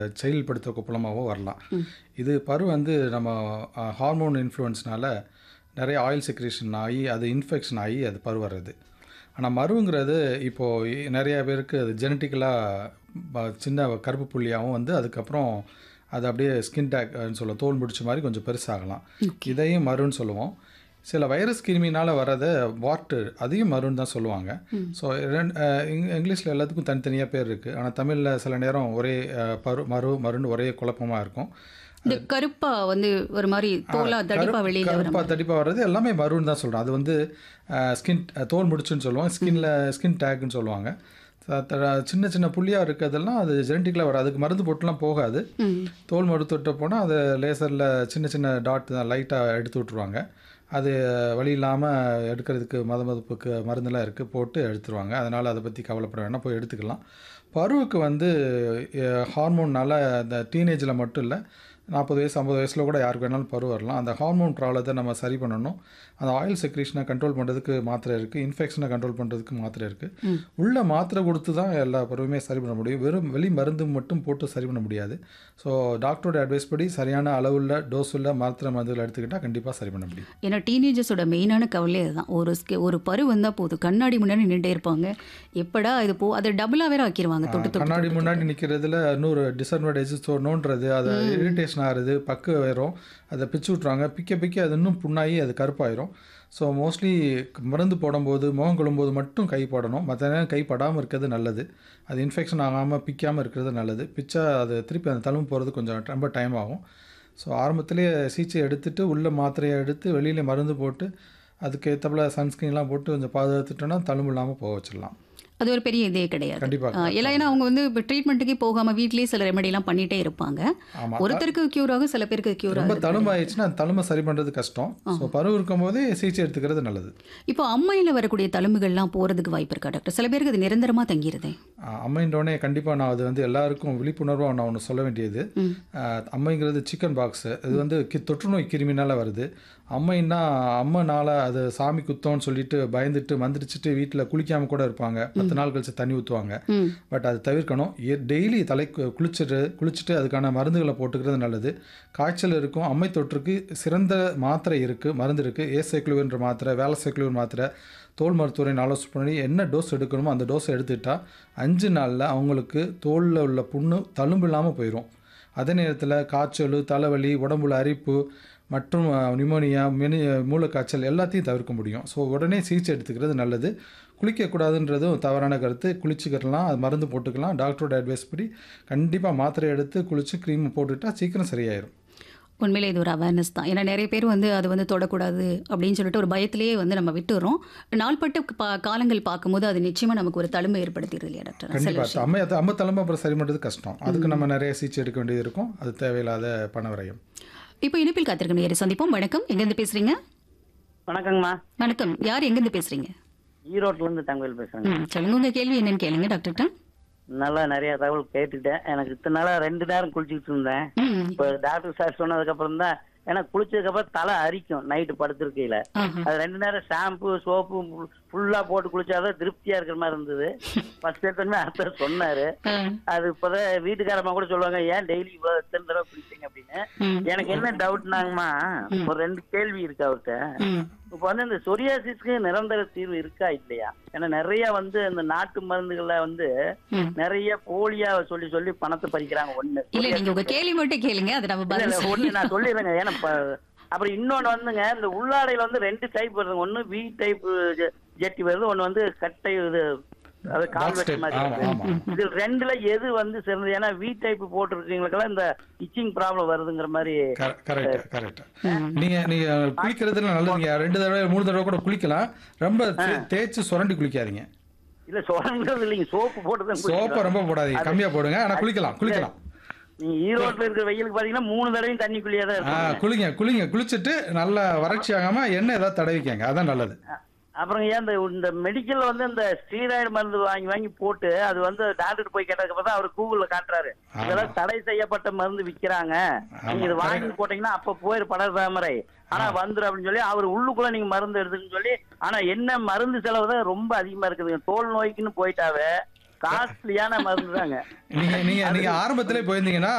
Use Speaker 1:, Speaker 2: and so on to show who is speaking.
Speaker 1: செயல்படுத்த கொப்பளமாகவோ வரலாம் இது பரு வந்து நம்ம ஹார்மோன் இன்ஃப்ளூயன்ஸ்னால நிறைய ஆயில் செக்ரேஷன் ஆகி அது இன்ஃபெக்ஷன் ஆகி அது பரு வர்றது ஆனால் மருங்கிறது இப்போது நிறைய பேருக்கு அது ஜெனட்டிக்கலாக சின்ன கருப்பு புள்ளியாகவும் வந்து அதுக்கப்புறம் அது அப்படியே ஸ்கின் டேக்னு சொல்ல தோல் முடிச்ச மாதிரி கொஞ்சம் பெருசாகலாம் இதையும் மருன்னு சொல்லுவோம் சில வைரஸ் கிருமினால் வர்றத வாட்டு அதையும் மருன்னு தான் சொல்லுவாங்க ஸோ ரெண்டு இங்கிலீஷில் எல்லாத்துக்கும் தனித்தனியாக பேர் இருக்குது ஆனால் தமிழில் சில நேரம் ஒரே அஹ், பரு மரு மருன்னு ஒரே குழப்பமாக இருக்கும்
Speaker 2: இந்த கருப்பா வந்து ஒரு மாதிரி தோலா தடிப்பா வெளியில வரும்
Speaker 1: கருப்பா தடிப்பா வர்றது எல்லாமே மருன்னு தான் சொல்கிறோம் அது வந்து ஸ்கின் தோல் முடிச்சுன்னு சொல்லுவோம் ஸ்கின்ல ஸ்கின் டேக்னு சொல்லுவாங்க த- த- சின்ன சின்ன புள்ளியாக இருக்கிறதெல்லாம் அது ஜெனட்டிக்கலாக வரும் அதுக்கு மருந்து போட்டுலாம் போகாது
Speaker 2: ம்.
Speaker 1: தோல் மருத்துவட்ட போனால் அது லேசரில் சின்ன சின்ன டாட் தான் லைட்டாக எடுத்து விட்ருவாங்க அது வழி இல்லாமல் எடுக்கிறதுக்கு மத மதுப்புக்கு மருந்தெல்லாம் இருக்குது போட்டு எடுத்துருவாங்க அதனால் அதை பற்றி கவலைப்பட வேணாம் போய் எடுத்துக்கலாம் பருவுக்கு வந்து ஹார்மோன்னால் இந்த டீனேஜில் மட்டும் இல்லை நாற்பது வயசு ஐம்பது வயசில் கூட யாருக்கு வேணாலும் பரு வரலாம் அந்த ஹார்மோன் ப்ராப்ளத்தை நம்ம சரி பண்ணணும் அந்த ஆயில் செக்ரேஷனை கண்ட்ரோல் பண்ணுறதுக்கு மாத்திரை இருக்குது இன்ஃபெக்ஷனை கண்ட்ரோல் பண்ணுறதுக்கு மாத்திரை இருக்குது உள்ள மாத்திரை கொடுத்து தான் எல்லா பருவமே சரி பண்ண முடியும் வெறும் வெளி மருந்து மட்டும் போட்டு சரி பண்ண முடியாது ஸோ டாக்டரோட அட்வைஸ் படி சரியான அளவுள்ள டோஸ் உள்ள மாத்திரை மருந்துகள் எடுத்துக்கிட்டால் கண்டிப்பாக சரி பண்ண முடியும்
Speaker 2: ஏன்னா டீனேஜர்ஸோட மெயினான கவலை அதுதான் ஒரு ஸ்கி- ஒரு பரு வந்தா போதும் கண்ணாடி முன்னாடி நின்றுட்டே இருப்பாங்க எப்படா இது போ அதை டபுளா வேற ஆக்கிடுவாங்க தொட்டு தொட்டு
Speaker 1: கண்ணாடி முன்னாடி நிற்கிறதுல இன்னொரு டிஸ்அட்வான்டேஜஸ் நோண்டுறது அது இரிட்டேஷன் ஆகுறது பக்கு வரும் அதை பிச்சு விட்ருவாங்க பிக்க பிக்க அது இன்னும் புண்ணாகி அது கருப்பாயிரும் ஸோ மோஸ்ட்லி மருந்து போடும்போது முகம் கொள்ளும்போது மட்டும் கை போடணும் மற்ற நேரம் கை படாமல் இருக்கிறது நல்லது அது இன்ஃபெக்ஷன் ஆகாமல் பிக்காமல் இருக்கிறது நல்லது பிச்சா அது திருப்பி அந்த தழும்பு போகிறது கொஞ்சம் ரொம்ப டைம் ஆகும் ஸோ ஆரம்பத்திலேயே சிகிச்சை எடுத்துட்டு உள்ள மாத்திரையை எடுத்து வெளியில் மருந்து போட்டு அதுக்கு ஏற்றப்பல சன்ஸ்க்ரீன்லாம் போட்டு கொஞ்சம் பாதுகாத்துட்டோன்னா தழும்பு இல்லாமல் போக வச்சிடலாம்
Speaker 2: அது ஒரு பெரிய இதே கிடையாது
Speaker 1: கண்டிப்பாக
Speaker 2: ஆ, எல்லாம் ஏன்னா அவங்க வந்து இப்போ ட்ரீட்மெண்ட்டுக்கே போகாம வீட்லயே சில ரெமெடிலாம் பண்ணிட்டே இருப்பாங்க
Speaker 1: ஆமாம்
Speaker 2: ஒருத்தருக்கு கியூர் ஆகும் சில பேருக்கு கியூர்
Speaker 1: ரொம்ப
Speaker 2: ஆகும்
Speaker 1: தழும்பு ஆயிடுச்சுன்னா அந்த தழும்பை சரி பண்ணுறது கஷ்டம் ஸோ பருவம் இருக்கும்போதே சிகிச்சை எடுத்துக்கிறது நல்லது
Speaker 2: இப்போ அம்மையில வரக்கூடிய தழும்புகள்லாம் போறதுக்கு வாய்ப்பு இருக்கா டாக்டர் சில பேருக்கு அது நிரந்தரமா தங்கிருதே
Speaker 1: ஆஹ் அம்மைன்றோடனே கண்டிப்பாக நான் அது வந்து எல்லாருக்கும் விழிப்புணர்வாக நான் ஒன்று சொல்ல வேண்டியது ஆஹ் அம்மைங்கிறது சிக்கன் பாக்ஸு இது வந்து கி தொற்றுநோய் கிருமினால வருது அம்மைன்னா அம்மனால அது சாமி குத்தோன்னு சொல்லிட்டு பயந்துட்டு மந்திரிச்சிட்டு வீட்டில் குளிக்காம கூட இருப்பாங்க பத்து நாள் கழிச்சு தண்ணி ஊற்றுவாங்க
Speaker 2: ம்
Speaker 1: பட் அது தவிர்க்கணும் டெய்லி தலை கு- குளிச்சுட்டு குளிச்சுட்டு அதுக்கான மருந்துகளை போட்டுக்கிறது நல்லது காய்ச்சல் இருக்கும் அம்மை தொற்றுக்கு சிறந்த மாத்திரை இருக்குது மருந்து இருக்குது ஏ சைக்ளோவின்ற மாத்திரை வேலை சைக்ளோவின் மாத்திரை தோல் மருத்துவரின் ஆலோசனை பண்ணி என்ன டோஸ் எடுக்கணுமோ அந்த டோஸை எடுத்துட்டா அஞ்சு நாளில் அவங்களுக்கு தோலில் உள்ள புண்ணு தழும்பு இல்லாமல் போயிடும் அதே நேரத்தில் காய்ச்சல் தலைவலி உடம்புல அரிப்பு மற்றும் நிமோனியா மினி மூளைக்காய்ச்சல் எல்லாத்தையும் தவிர்க்க முடியும் ஸோ உடனே சிகிச்சை எடுத்துக்கிறது நல்லது குளிக்கக்கூடாதுன்றதும் தவறான கருத்து குளிச்சுக்கிடலாம் அது மருந்து போட்டுக்கலாம் டாக்டரோட அட்வைஸ் படி கண்டிப்பாக மாத்திரை எடுத்து குளித்து க்ரீம் போட்டுட்டா சீக்கிரம் சரியாயிரும்
Speaker 2: உண்மையிலே இது ஒரு அவேர்னஸ் தான் ஏன்னா நிறைய பேர் வந்து அது வந்து தொடக்கூடாது அப்படின்னு சொல்லிட்டு ஒரு பயத்திலேயே வந்து நம்ம விட்டுறோம் நாள்பட்ட பா- காலங்கள் பார்க்கும்போது அது நிச்சயமா நமக்கு ஒரு தழும்பு ஏற்படுத்திடுது இல்லையா டாக்டர் சில
Speaker 1: கண்டிப்பாக
Speaker 2: விஷயம்
Speaker 1: அம்மை அம்மை தலைமை அப்புறம் சரி பண்ணுறது கஷ்டம் அதுக்கு நம்ம நிறைய சிகிச்சை எடுக்க வேண்டியது இருக்கும் அது தேவையில்லாத பண விரயம்
Speaker 2: இப்போ இணைப்பில் காத்திருக்க நேரை சந்திப்போம் வணக்கம் எங்கேருந்து பேசுறீங்க
Speaker 3: வணக்கங்கம்மா
Speaker 2: வணக்கம் யார் எங்கேருந்து பேசுறீங்க
Speaker 3: ஈரோட்ல இருந்து தங்கவேல் பேசுறேங்க
Speaker 2: ம் சொல்லுங்க உங்க கேள்வி என்னன்னு கேளுங்க டாக்டர்கிட்ட
Speaker 3: நல்லா நிறைய தகவல் கேட்டுட்டேன் எனக்கு இத்தனை நாளா ரெண்டு நேரம் குளிச்சுக்கிட்டு இருந்தேன்
Speaker 2: ம்
Speaker 3: இப்ப டாக்டர் சார் சொன்னதுக்கு அப்புறம் தான் ஏன்னா குளிச்சதுக்கு அப்புறம் தலை அரிக்கும் நைட்டு படுத்திருக்கையில
Speaker 2: ஆஹா.
Speaker 3: அது ரெண்டு நேரம் ஷாம்பு சோப்பு ஃபுல்லா போட்டு குளிச்சாதான் திருப்தியா இருக்கிற மாதிரி இருந்தது ஃபர்ஸ்ட் எடுத்தோமே அடுத்த சொன்னாரு
Speaker 2: ஆ.
Speaker 3: அது இப்பதான் வீட்டுக்காரம்மா கூட சொல்லுவாங்க ஏன் டெய்லி இவ்வளவு எத்தனை தடவை குளிப்பீங்க அப்படின்னு
Speaker 2: ம்.
Speaker 3: எனக்கு என்ன டவுட்னாங்கம்மா ஒரு ரெண்டு கேள்வி இருக்கு அவர்கிட்ட
Speaker 2: ம்.
Speaker 3: இப்போ வந்து இந்த சொரியாசிஸ்க்கு நிரந்தர தீர்வு இருக்கா இல்லையா ஏன்னா நிறைய வந்து இந்த நாட்டு மருந்துகள்ல வந்து
Speaker 2: ம்.
Speaker 3: நிறைய போலியா சொல்லி சொல்லி பணத்தை பறிக்கிறாங்க ஒண்ணு
Speaker 2: இல்ல நீங்க உங்க கேள்வி மட்டும் கேளுங்க அதை நம்ம
Speaker 3: இல்ல,
Speaker 2: பதில்
Speaker 3: இல்ல, ஒண்ணு நான் சொல்லிடுறேங்க ஏன்னா இப்ப- அப்புறம் இன்னொன்னு வந்துங்க இந்த உள்ளாடையில வந்து ரெண்டு டைப் வருதுங்க ஒண்ணு வி டைப் ஜெட்டி வருது ஒண்ணு வந்து கட்டை இது அது கால்வெட்டு
Speaker 1: type.
Speaker 3: மாதிரி
Speaker 1: ஆமா,
Speaker 3: இருக்கு.
Speaker 1: ஆமா.
Speaker 3: இது ரெண்டுல எது வந்து சிறந்தது ஏன்னா வி டைப் போட்டிருக்கீங்களுக்கெல்லாம் இந்த இச்சிங் ப்ராப்ளம் வருதுங்கிற மாதிரி
Speaker 1: கரெக்ட் கரெக்ட் நீங்க நீங்க குளிக்கிறதுல நல்லதுங்க ரெண்டு தடவை மூணு தடவை கூட குளிக்கலாம் ரொம்ப தே- தேய்ச்சு சுரண்டி குளிக்காதீங்க
Speaker 3: இல்ல சொல்றது இல்லைங்க சோப்பு போட்டு தான்
Speaker 1: சோப்பை
Speaker 3: குளிக்கிறோம்.
Speaker 1: ரொம்ப போடாதீங்க கம்மியா போடுங்க ஆனா குளிக்கலாம் குளிக்கலாம்
Speaker 3: நீங்க ஈரோட்ல இருக்கிற வெயிலுக்கு பாத்தீங்கன்னா மூணு தடவையும் தண்ணிக்குள்ளேயே தான்
Speaker 1: ஆ
Speaker 3: இருக்கும்
Speaker 1: குளிங்க குளிங்க குளிச்சுட்டு நல்லா வறட்சி ஆகாம எண்ணெய் ஏதாவது தடவிக்கங்க அதான் நல்லது
Speaker 3: அப்புறம் ஏன் இந்த இந்த மெடிக்கல்ல வந்து இந்த ஸ்டீராய்டு மருந்து வாங்கி வாங்கி போட்டு அது வந்து டாக்டர் போய் கேட்டதுக்கு அப்புறம் தான் அவர் கூகுள்ல காட்டுறாரு இதெல்லாம் தடை செய்யப்பட்ட மருந்து விக்கிறாங்க நீங்க இது வாங்கி போட்டீங்கன்னா அப்ப போயிரு படர் தாமரை ஆனா வந்துரும் அப்படின்னு சொல்லி அவர் உள்ளுக்குள்ள நீங்க மருந்து எடுத்துன்னு சொல்லி ஆனா என்ன மருந்து செலவு தான் ரொம்ப அதிகமா இருக்குதுங்க தோல் நோய்க்குன்னு போயிட்டாவே காஸ்ட்லியான மருந்து தாங்க
Speaker 1: நீங்க நீங்க நீங்க ஆரம்பத்திலே போயிருந்தீங்கன்னா